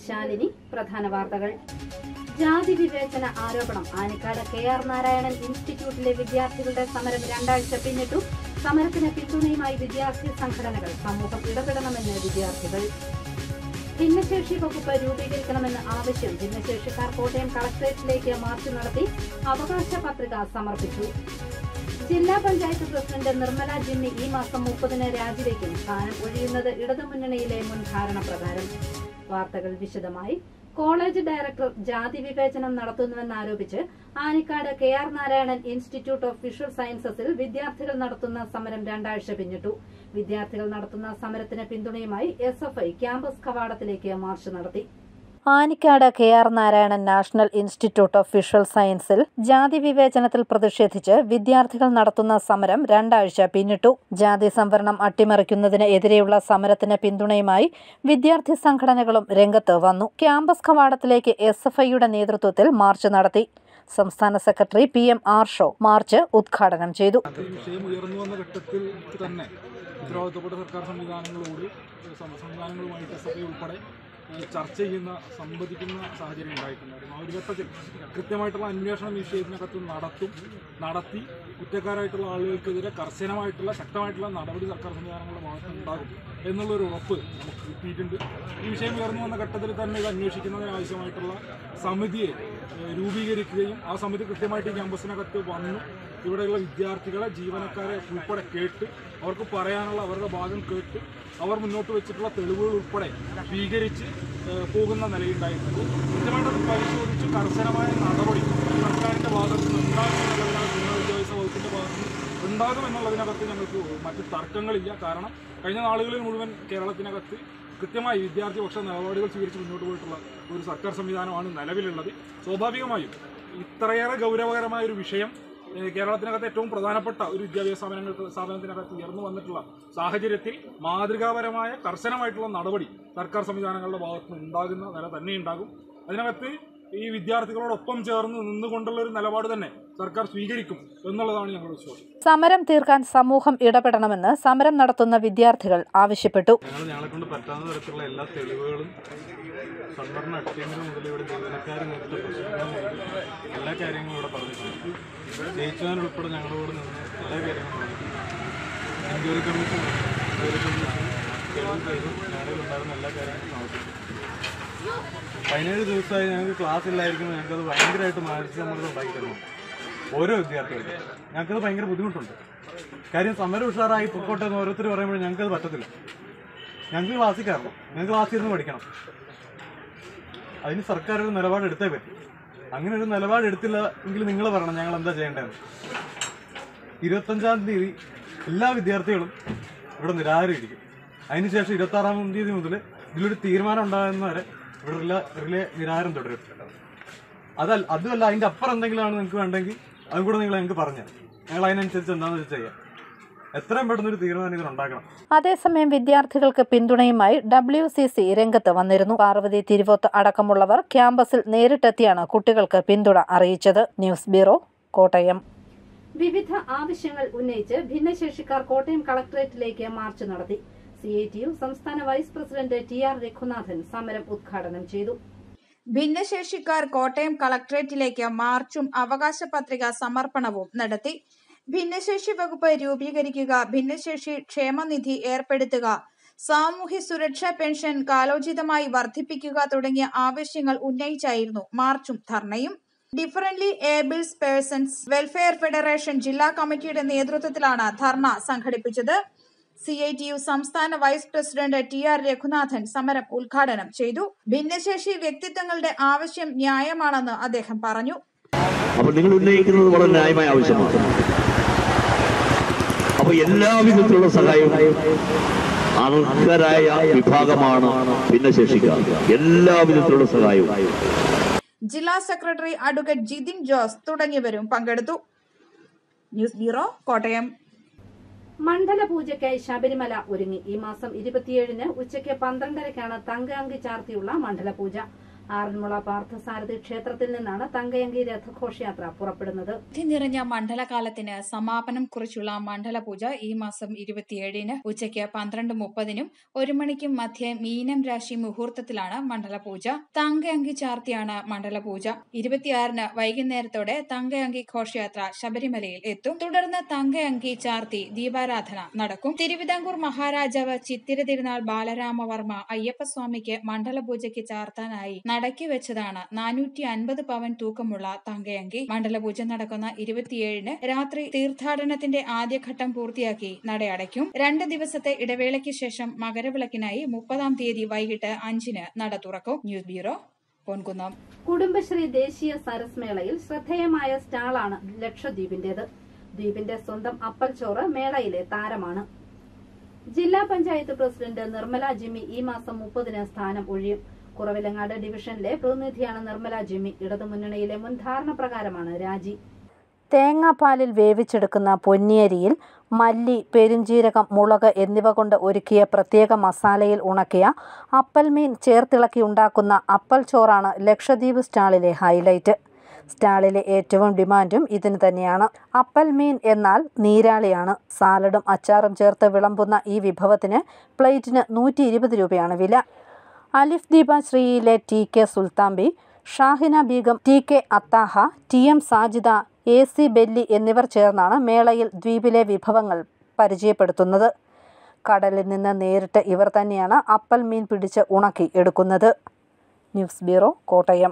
ശാലിനി പ്രധാന വാർത്തകൾ ജാതി വിവേചന ആരോപണം ആനിക്കാട് കെ ആർ നാരായണൻ ഇൻസ്റ്റിറ്റ്യൂട്ടിലെ വിദ്യാർത്ഥികളുടെ സമരം രണ്ടാഴ്ച പിന്നിട്ടു സമരത്തിന് പിന്തുണയുമായി വിദ്യാർത്ഥി സംഘടനകൾ സമൂഹം ഇടപെടണമെന്ന് വിദ്യാർത്ഥികൾ ഭിന്നശേഷി വകുപ്പ് രൂപീകരിക്കണമെന്ന് ആവശ്യം ഭിന്നശേഷിക്കാർ കോട്ടയം കളക്ടറേറ്റിലേക്ക് മാർച്ച് നടത്തി അവകാശ പത്രിക സമർപ്പിച്ചു ജില്ലാ പഞ്ചായത്ത് പ്രസിഡന്റ് നിർമ്മല ജിമ്മി ഈ മാസം മുപ്പതിന് രാജിവെക്കും സ്ഥാനം ഒഴിയുന്നത് ഇടതുമുന്നണിയിലെ മുൻ ധാരണ പ്രകാരം വാർത്തകൾ വിശദമായി കോളേജ് ഡയറക്ടർ ജാതി വിവേചനം നടത്തുന്നുവെന്നാരോപിച്ച് Anikkad K R Narayanan institute of visual സയൻസസിൽ വിദ്യാർത്ഥികൾ നടത്തുന്ന സമരം രണ്ടാഴ്ച പിന്നിട്ടു വിദ്യാർത്ഥികൾ നടത്തുന്ന സമരത്തിന് പിന്തുണയുമായി എസ് എഫ് ഐ ക്യാമ്പസ് കവാടത്തിലേക്ക് മാർച്ച് നടത്തി Anikkad K R Narayanan national institute of visual സയൻസിൽ ജാതി വിവേചനത്തിൽ പ്രതിഷേധിച്ച് വിദ്യാർത്ഥികൾ നടത്തുന്ന സമരം രണ്ടാഴ്ച പിന്നിട്ടു ജാതി സംവരണം അട്ടിമറിക്കുന്നതിന് എതിരെയുള്ള സമരത്തിന് പിന്തുണയുമായി വിദ്യാർത്ഥി സംഘടനകളും രംഗത്ത് വന്നു ക്യാമ്പസ് കവാടത്തിലേക്ക് എസ് എഫ് ഐയുടെ നേതൃത്വത്തിൽ മാർച്ച് നടത്തി സംസ്ഥാന secretary P M Arsho march ഉദ്ഘാടനം ചെയ്തു ഈ വിഷയം ഉയർന്നു വന്ന ഘട്ടത്തിൽ തന്നെ ഉത്തരവാദിത്തപ്പെട്ട സർക്കാർ സംവിധാനങ്ങളോട് സം- സംവിധാനങ്ങളുമായിട്ട് എസ് എഫ് ഐ ഉൾപ്പെടെ ഈ ചർച്ച ചെയ്യുന്ന സംവദിക്കുന്ന സാഹചര്യം ഉണ്ടായിട്ടുണ്ടായിരുന്നു ആ ഒരു ഘട്ടത്തിൽ കൃത്യമായിട്ടുള്ള അന്വേഷണം ഈ വിഷയത്തിനകത്ത് നടത്തും നടത്തി കുറ്റക്കാരായിട്ടുള്ള ആളുകൾക്കെതിരെ കർശനമായിട്ടുള്ള ശക്തമായിട്ടുള്ള നടപടി സർക്കാർ സംവിധാനങ്ങളുടെ ഭാഗത്ത് ഉണ്ടാകും എന്നുള്ളൊരു ഉറപ്പ് നമുക്ക് കിട്ടിയിട്ടുണ്ട് ഈ വിഷയം ഉയർന്നു വന്ന ഘട്ടത്തിൽ തന്നെ ഇത് അന്വേഷിക്കുന്നതിന് ആവശ്യമായിട്ടുള്ള സമിതിയെ ഏഹ്, രൂപീകരിക്കുകയും ആ സമിതി കൃത്യമായിട്ട് ഈ ക്യാമ്പസിനകത്ത് വന്നു ഇവിടെയുള്ള വിദ്യാർത്ഥികളെ ജീവനക്കാരെ ഉൾപ്പെടെ കേട്ട് അവർക്ക് പറയാനുള്ള അവരുടെ ഭാഗം കേട്ട് അവർ മുന്നോട്ട് വെച്ചിട്ടുള്ള തെളിവുകൾ ഉൾപ്പെടെ സ്വീകരിച്ച് ഏഹ്, പോകുന്ന നിലയുണ്ടായിട്ടുണ്ട് കൃത്യമായിട്ട് അത് പരിശോധിച്ച് കർശനമായ നടപടി സർക്കാരിൻ്റെ ഭാഗത്ത് നിന്ന് ഉണ്ടാകുമെന്നുള്ളതിനകത്ത് ഉന്നത വിദ്യാഭ്യാസ വകുപ്പിൻ്റെ ഭാഗത്ത് നിന്ന് ഉണ്ടാകുമെന്നുള്ളതിനകത്ത് ഞങ്ങൾക്ക് മറ്റ് തർക്കങ്ങളില്ല കാരണം കഴിഞ്ഞ നാളുകളിൽ മുഴുവൻ കേരളത്തിനകത്ത് കൃത്യമായി വിദ്യാർത്ഥി പക്ഷ നിലപാടുകൾ സ്വീകരിച്ച് മുന്നോട്ട് പോയിട്ടുള്ള ഒരു സർക്കാർ സംവിധാനമാണ് നിലവിലുള്ളത് സ്വാഭാവികമായും ഇത്രയേറെ ഗൗരവകരമായ ഒരു വിഷയം ഏഹ് കേരളത്തിനകത്ത് ഏറ്റവും പ്രധാനപ്പെട്ട ഒരു വിദ്യാഭ്യാസ സ്ഥാപനങ്ങൾക്ക് സ്ഥാപനത്തിനകത്ത് ഉയർന്നു വന്നിട്ടുള്ള സാഹചര്യത്തിൽ മാതൃകാപരമായ കർശനമായിട്ടുള്ള നടപടി സർക്കാർ സംവിധാനങ്ങളുടെ ഭാഗത്ത് നിന്ന് ഉണ്ടാകുന്ന നില തന്നെ ഉണ്ടാകും അതിനകത്ത് ഈ വിദ്യാർത്ഥികളോടൊപ്പം ചേർന്ന് നിന്നുകൊണ്ടുള്ള ഒരു നിലപാട് തന്നെ സർക്കാർ സ്വീകരിക്കും എന്നുള്ളതാണ് ഞങ്ങളുടെ വിശ്വാസം സമരം തീർക്കാൻ സമൂഹം ഇടപെടണമെന്ന് സമരം നടത്തുന്ന വിദ്യാർത്ഥികൾ ആവശ്യപ്പെട്ടു ഞങ്ങൾ ഞങ്ങളെ കൊണ്ട് പറ്റാവുന്ന തരത്തിലുള്ള എല്ലാ തെളിവുകളും സംവരണ അട്ടിമറി മുതൽ ഇവിടെ ജീവനക്കാർ നേരിട്ട പ്രശ്നങ്ങൾ മുതൽ എല്ലാ കാര്യങ്ങളും ഇവിടെ പറഞ്ഞിട്ടുണ്ട് ജയിച്ചവൻ ഉൾപ്പെടെ ഞങ്ങളുടെ കൂടെ നിന്ന് എല്ലാ കാര്യങ്ങളും പറഞ്ഞു എൻക്വയറി കമ്മീഷൻ എൻക്വയറി കമ്മീഷൻ തെളിവ് ചെയ്തു ഞങ്ങളിൽ ഉണ്ടായിരുന്ന എല്ലാ കാര്യങ്ങളും സമർപ്പിച്ചു പതിനേഴ് ദിവസമായി ഞങ്ങൾക്ക് ക്ലാസ് ഇല്ലായിരിക്കുമ്പോൾ ഞങ്ങൾക്കത് ഭയങ്കരമായിട്ട് മാനസിക സമ്മർദ്ദം ഉണ്ടാക്കി തരുന്നു ഓരോ വിദ്യാർത്ഥികൾക്കും ഞങ്ങൾക്കത് ഭയങ്കര ബുദ്ധിമുട്ടുണ്ട് കാര്യം സമരം ഉഷാറായി പൊക്കോട്ടെ എന്ന് ഓരോരുത്തർ പറയുമ്പോൾ ഞങ്ങൾക്കത് പറ്റത്തില്ല ഞങ്ങൾക്ക് ക്ലാസ്സിൽ കയറണം ഞങ്ങൾക്ക് ക്ലാസ്സിൽ ഇരുന്ന് പഠിക്കണം അതിന് സർക്കാർ ഒരു നിലപാട് എടുത്തേ പറ്റും അങ്ങനെ ഒരു നിലപാട് എടുത്തില്ല എങ്കിൽ നിങ്ങൾ പറയണം ഞങ്ങൾ എന്താ ചെയ്യേണ്ടതെന്ന് ഇരുപത്തഞ്ചാം തീയതി എല്ലാ വിദ്യാർത്ഥികളും ഇവിടെ നിരാഹാരമിരിക്കും അതിനുശേഷം ഇരുപത്തി ആറാം തീയതി മുതൽ ഇതിലൊരു തീരുമാനം ഉണ്ടാകുന്നവരെ ഇവിടെ റിലേ റിലേ നിരാഹാരം തുടരും അതല്ല അതുമല്ല അതിൻ്റെ അപ്പുറം എന്തെങ്കിലുമാണ് നിങ്ങൾക്ക് വേണ്ടെങ്കിൽ അതും കൂടെ നിങ്ങൾ ഞങ്ങൾക്ക് പറഞ്ഞു ഞങ്ങൾ അതിനനുസരിച്ച് എന്താണെന്ന് വെച്ചാൽ ചെയ്യാം എത്രയും പെട്ടെന്ന് ഒരു തീരുമാനം ഇതിനുണ്ടാക്കണം അതേസമയം വിദ്യാർത്ഥികൾക്ക് പിന്തുണയുമായി ഡബ്ല്യു സി സി രംഗത്ത് വന്നിരുന്നു പാർവതി തിരുവോത്ത് അടക്കമുള്ളവർ ക്യാമ്പസിൽ നേരിട്ടെത്തിയാണ് കുട്ടികൾക്ക് പിന്തുണ അറിയിച്ചത് ന്യൂസ് ബ്യൂറോ കോട്ടയം വിവിധ ആവശ്യങ്ങൾ ഉന്നയിച്ച് ഭിന്നശേഷിക്കാർ കോട്ടയം കളക്ടറേറ്റിലേക്ക് മാർച്ച് നടത്തി സി ഐ ടി യു സംസ്ഥാന vice president T R Raghunathan സമരം ഉദ്ഘാടനം ചെയ്തു ഭിന്നശേഷിക്കാർ കോട്ടയം കളക്ടറേറ്റിലേക്ക് മാർച്ചും അവകാശ പത്രിക സമർപ്പണവും നടത്തി ഭിന്നശേഷി വകുപ്പ് രൂപീകരിക്കുക ഭിന്നശേഷി ക്ഷേമനിധി ഏർപ്പെടുത്തുക സാമൂഹ്യ സുരക്ഷാ പെൻഷൻ കാലോചിതമായി വർദ്ധിപ്പിക്കുക തുടങ്ങിയ ആവശ്യങ്ങൾ ഉന്നയിച്ചായിരുന്നു മാർച്ചും ധർണയും differently abled persons welfare federation ജില്ലാ കമ്മിറ്റിയുടെ നേതൃത്വത്തിലാണ് ധർണ സംഘടിപ്പിച്ചത് സി ഐ ടി യു സംസ്ഥാന vice president T R Raghunathan സമരം ഉദ്ഘാടനം ചെയ്തു ഭിന്നശേഷി വ്യക്തിത്വങ്ങളുടെ ആവശ്യം ന്യായമാണെന്ന് അദ്ദേഹം പറഞ്ഞു അപ്പൊ നിങ്ങൾ ഉന്നയിക്കുന്നത് വളരെ ന്യായമായ ആവശ്യമാണ് അപ്പൊ എല്ലാ വിധത്തിലുള്ള സഹായവും അർഹരായ വിഭാഗമാണ് ഭിന്നശേഷിക്കാർ എല്ലാ വിധത്തിലുള്ള സഹായവും ജില്ലാ സെക്രട്ടറി അഡ്വക്കേറ്റ് ജിതിൻ ജോസ് തുടങ്ങിയവരും പങ്കെടുത്തു ന്യൂസ് ബ്യൂറോ കോട്ടയം മണ്ഡല പൂജയ്ക്കായി ശബരിമല ഒരുങ്ങി ഈ മാസം ഇരുപത്തിയേഴിന് ഉച്ചയ്ക്ക് പന്ത്രണ്ടരയ്ക്കാണ് തങ്കാങ്കി ചാർത്തിയുള്ള മണ്ഡല പൂജ ആറന്മുള പാർത്ഥസാരഥി ക്ഷേത്രത്തിൽ നിന്നാണ് തങ്കയങ്കി രഥഘോഷയാത്ര പുറപ്പെടുന്നത് ഭക്തി നിറഞ്ഞ മണ്ഡലകാലത്തിന് സമാപനം കുറിച്ചുള്ള മണ്ഡലപൂജ ഈ മാസം ഇരുപത്തിയേഴിന് ഉച്ചയ്ക്ക് പന്ത്രണ്ട് മുപ്പതിനും ഒരു മണിക്കും മധ്യേ മീനം രാശി മുഹൂർത്തത്തിലാണ് മണ്ഡലപൂജ തങ്കയങ്കി ചാർത്തിയാണ് മണ്ഡലപൂജ ഇരുപത്തിയാറിന് വൈകുന്നേരത്തോടെ തങ്കയങ്കി ഘോഷയാത്ര ശബരിമലയിൽ എത്തും തുടർന്ന് തങ്കയങ്കി ചാർത്തി ദീപാരാധന നടക്കും തിരുവിതാംകൂർ മഹാരാജാവ് ചിത്തിര തിരുനാൾ ബാലരാമവർമ്മ അയ്യപ്പസ്വാമിക്ക് മണ്ഡലപൂജയ്ക്ക് ചാർത്താനായി നടക്കി വെച്ചതാണ് നാനൂറ്റി അൻപത് പവൻ തൂക്കമുള്ള തങ്കയങ്കി മണ്ഡലപൂജ നടക്കുന്ന ഇരുപത്തിയേഴിന് രാത്രി തീർത്ഥാടനത്തിന്റെ ആദ്യഘട്ടം പൂർത്തിയാക്കി നടയടയ്ക്കും രണ്ട് ദിവസത്തെ ഇടവേളയ്ക്ക് ശേഷം മകരവിളക്കിനായി മുപ്പതാം തീയതി വൈകിട്ട് അഞ്ചിന് നട തുറക്കും ന്യൂസ് ബ്യൂറോ പൊൻകുന്നം കുടുംബശ്രീ ദേശീയ സരസ് മേളയിൽ ശ്രദ്ധേയമായ സ്റ്റാളാണ് ലക്ഷദ്വീപിന്റേത് ദ്വീപിന്റെ സ്വന്തം അപ്പൽച്ചോറ് മേളയിലെ താരമാണ് ജില്ലാ പഞ്ചായത്ത് പ്രസിഡന്റ് നിർമ്മല ജിമ്മി ഈ മാസം മുപ്പതിന് സ്ഥാനം ഒഴിയും കുറവിലങ്ങാട് ഡിവിഷനിലെ പ്രതിനിധിയാണ് നിർമ്മല ജിമ്മി ഇടതുമുന്നണിയിലെ മുൻ ധാരണ പ്രകാരമാണ് രാജി തേങ്ങാപ്പാലിൽ വേവിച്ചെടുക്കുന്ന പൊന്നിയരിയിൽ മല്ലി പെരുംജീരകം മുളക് എന്നിവ കൊണ്ട് ഒരുക്കിയ പ്രത്യേക മസാലയിൽ ഉണക്കിയ അപ്പൽ മീൻ ചേർത്തിളക്കി ഉണ്ടാക്കുന്ന അപ്പൽ ചോറാണ് ലക്ഷദ്വീപ് സ്റ്റാളിലെ ഹൈലൈറ്റ് സ്റ്റാളിലെ ഏറ്റവും ഡിമാൻഡും ഇതിന് തന്നെയാണ് അപ്പൽ മീൻ എന്നാൽ നീരാളിയാണ് സാലഡും അച്ചാറും ചേർത്ത് വിളമ്പുന്ന ഈ വിഭവത്തിന് പ്ലേറ്റിന് നൂറ്റി ഇരുപത് രൂപയാണ് വില അലിഫ് ദീപ ശ്രീയിലെ T K Sulthambi Shahina Begum T K Athaha T M Sajida A C Belli എന്നിവർ ചേർന്നാണ് മേളയിൽ ദ്വീപിലെ വിഭവങ്ങൾ പരിചയപ്പെടുത്തുന്നത് കടലിൽ നിന്ന് നേരിട്ട് ഇവർ തന്നെയാണ് അപ്പൽ മീൻ പിടിച്ച് ഉണക്കി എടുക്കുന്നത് ന്യൂസ് ബ്യൂറോ കോട്ടയം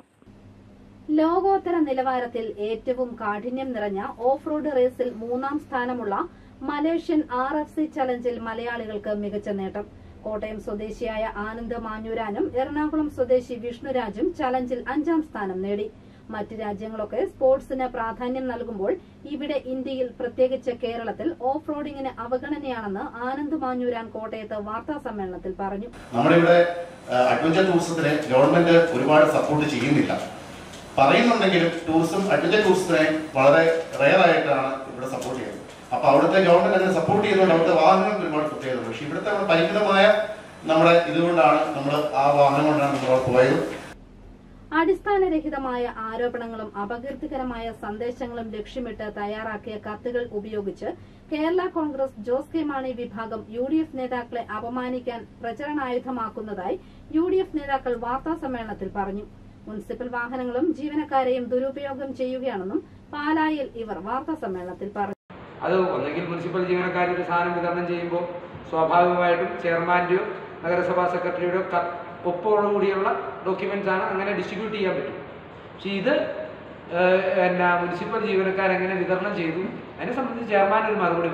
ലോകോത്തര നിലവാരത്തിൽ ഏറ്റവും കാഠിന്യം നിറഞ്ഞ ഓഫ് റോഡ് റേസിൽ മൂന്നാം സ്ഥാനമുള്ള മലേഷ്യൻ ആർ എഫ് സി ചലഞ്ചിൽ മലയാളികൾക്ക് മികച്ച നേട്ടം കോട്ടയം സ്വദേശിയായ ആനന്ദ് മാഞ്ഞൂരാനും എറണാകുളം സ്വദേശി വിഷ്ണുരാജും ചലഞ്ചിൽ അഞ്ചാം സ്ഥാനം നേടി മറ്റ് രാജ്യങ്ങളൊക്കെ സ്പോർട്സിന് പ്രാധാന്യം നൽകുമ്പോൾ ഇവിടെ ഇന്ത്യയിൽ പ്രത്യേകിച്ച് കേരളത്തിൽ ഓഫ് റോഡിങ്ങിന് അവഗണനയാണെന്ന് ആനന്ദ് മാഞ്ഞൂരാൻ കോട്ടയത്ത് വാർത്താ സമ്മേളനത്തിൽ പറഞ്ഞു നമ്മുടെ ഇവിടെ അഡ്വഞ്ചർ ടൂറിസത്തിനെ ഗവൺമെന്റ് ഒരുപാട് സപ്പോർട്ട് ചെയ്യുന്നില്ല പറയുന്നുണ്ടെങ്കിലും ടൂറിസം അഡ്വഞ്ചർ ടൂറിസത്തിനെ വളരെ റെയർ ആയിട്ടാണ് ഇവിടെ സപ്പോർട്ട് ചെയ്യുന്നത് അപ്പൊ അവിടുത്തെ ഗവൺമെന്റ് അങ്ങനെ സപ്പോർട്ട് ചെയ്യുന്നതുകൊണ്ട് അവിടുത്തെ വാഹനങ്ങൾക്ക് ഒരുപാട് പ്രത്യേകത പക്ഷെ ഇവിടുത്തെ നമ്മുടെ പരിമിതമായ നമ്മുടെ ഇതുകൊണ്ടാണ് നമ്മൾ ആ വാഹനം കൊണ്ടാണ് നമ്മൾ അവിടെ പോയത് അടിസ്ഥാനരഹിതമായ ആരോപണങ്ങളും അപകീർത്തികരമായ സന്ദേശങ്ങളും ലക്ഷ്യമിട്ട് തയ്യാറാക്കിയ കത്തുകൾ ഉപയോഗിച്ച് കേരള കോൺഗ്രസ് ജോസ് കെ മാണി വിഭാഗം യു ഡി എഫ് നേതാക്കളെ അപമാനിക്കാൻ പ്രചരണായുധമാക്കുന്നതായി യു ഡി എഫ് നേതാക്കൾ വാർത്താ സമ്മേളനത്തിൽ പറഞ്ഞു മുനിസിപ്പൽ വാഹനങ്ങളും ജീവനക്കാരെയും ദുരുപയോഗം ചെയ്യുകയാണെന്നും പാലായിൽ ഇവർ വാർത്താ സമ്മേളനത്തിൽ പറഞ്ഞു അത് ഒന്നെങ്കിൽ മുനിസിപ്പൽ ജീവനക്കാർ ഒരു സാധനം വിതരണം ചെയ്യുമ്പോൾ സ്വാഭാവികമായിട്ടും ചെയർമാൻ്റെയോ നഗരസഭാ സെക്രട്ടറിയുടെയോ ക ഒപ്പോടുകൂടിയുള്ള ഡോക്യുമെന്റ്സ് ആണ് അങ്ങനെ ഡിസ്ട്രിബ്യൂട്ട് ചെയ്യാൻ പറ്റും പക്ഷേ ഇത് ഏഹ്, എന്നാ മുനിസിപ്പൽ ജീവനക്കാർ എങ്ങനെ വിതരണം ചെയ്തു അതിനെ സംബന്ധിച്ച് ചെയർമാൻ ഒരു മറുപടി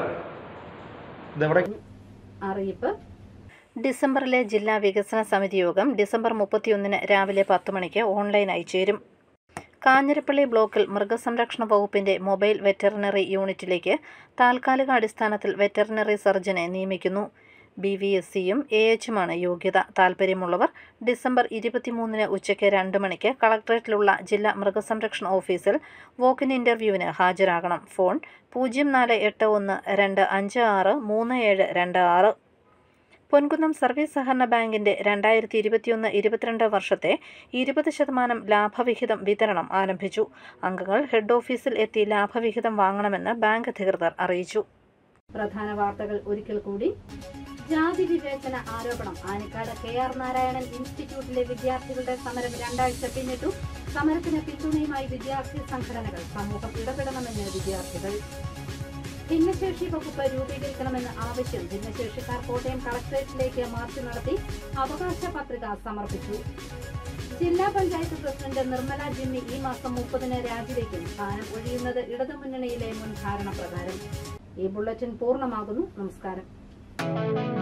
പറയും അറിയിപ്പ് ഡിസംബറിലെ ജില്ലാ വികസന സമിതി യോഗം ഡിസംബർ മുപ്പത്തിയൊന്നിന് രാവിലെ പത്ത് മണിക്ക് ഓൺലൈനായി ചേരും കാഞ്ഞിരപ്പള്ളി ബ്ലോക്കിൽ മൃഗസംരക്ഷണ വകുപ്പിന്റെ മൊബൈൽ വെറ്ററിനറി യൂണിറ്റിലേക്ക് താൽക്കാലിക അടിസ്ഥാനത്തിൽ വെറ്ററിനറി സർജനെ നിയമിക്കുന്നു ബി വി എസ് സിയും എ എച്ചുമാണ് യോഗ്യത താൽപ്പര്യമുള്ളവർ ഡിസംബർ ഇരുപത്തിമൂന്നിന് ഉച്ചയ്ക്ക് രണ്ട് മണിക്ക് കളക്ടറേറ്റിലുള്ള ജില്ലാ മൃഗസംരക്ഷണ ഓഫീസിൽ വോക്കിൻ ഇന്റർവ്യൂവിന് ഹാജരാകണം ഫോൺ പൂജ്യം നാല് എട്ട് ഒന്ന് രണ്ട് അഞ്ച് ആറ് മൂന്ന് ഏഴ് രണ്ട് ആറ് പൊൻകുന്നം സർവീസ് സഹകരണ ബാങ്കിന്റെ രണ്ടായിരത്തി ഇരുപത്തിയൊന്ന് ഇരുപത്തിരണ്ട് വർഷത്തെ ഇരുപത് ശതമാനം ലാഭവിഹിതം വിതരണം ആരംഭിച്ചു അംഗങ്ങൾ ഹെഡ് ഓഫീസിൽ എത്തി ലാഭവിഹിതം വാങ്ങണമെന്ന് ബാങ്ക് അധികൃതർ അറിയിച്ചു പ്രധാന വാർത്തകൾ ഒരിക്കൽ കൂടി ജാതി വിവേചന ആരോപണം ആനിക്കാട് കെ ആർ നാരായണൻ ഇൻസ്റ്റിറ്റ്യൂട്ടിലെ വിദ്യാർത്ഥികളുടെ സമരം രണ്ടാഴ്ച പിന്നിട്ടു സമരത്തിന് പിന്തുണയുമായി വിദ്യാർത്ഥി സംഘടനകൾ സമൂഹം ഇടപെടണമെന്ന് വിദ്യാർത്ഥികൾ ഭിന്നശേഷി വകുപ്പ് രൂപീകരിക്കണമെന്ന് ആവശ്യം ഭിന്നശേഷിക്കാർ കോട്ടയം കളക്ടറേറ്റിലേക്ക് മാർച്ച് നടത്തി അവകാശ പത്രിക സമർപ്പിച്ചു ജില്ലാ പഞ്ചായത്ത് പ്രസിഡന്റ് നിർമ്മല ജിമ്മി ഈ മാസം മുപ്പതിന് രാജിവെക്കും സ്ഥാനം ഒഴിയുന്നത് ഇടതുമുന്നണിയിലെ മുൻ ധാരണ പ്രകാരം ഈ ബുള്ളറ്റിൻ പൂർണ്ണമാകുന്നു നമസ്കാരം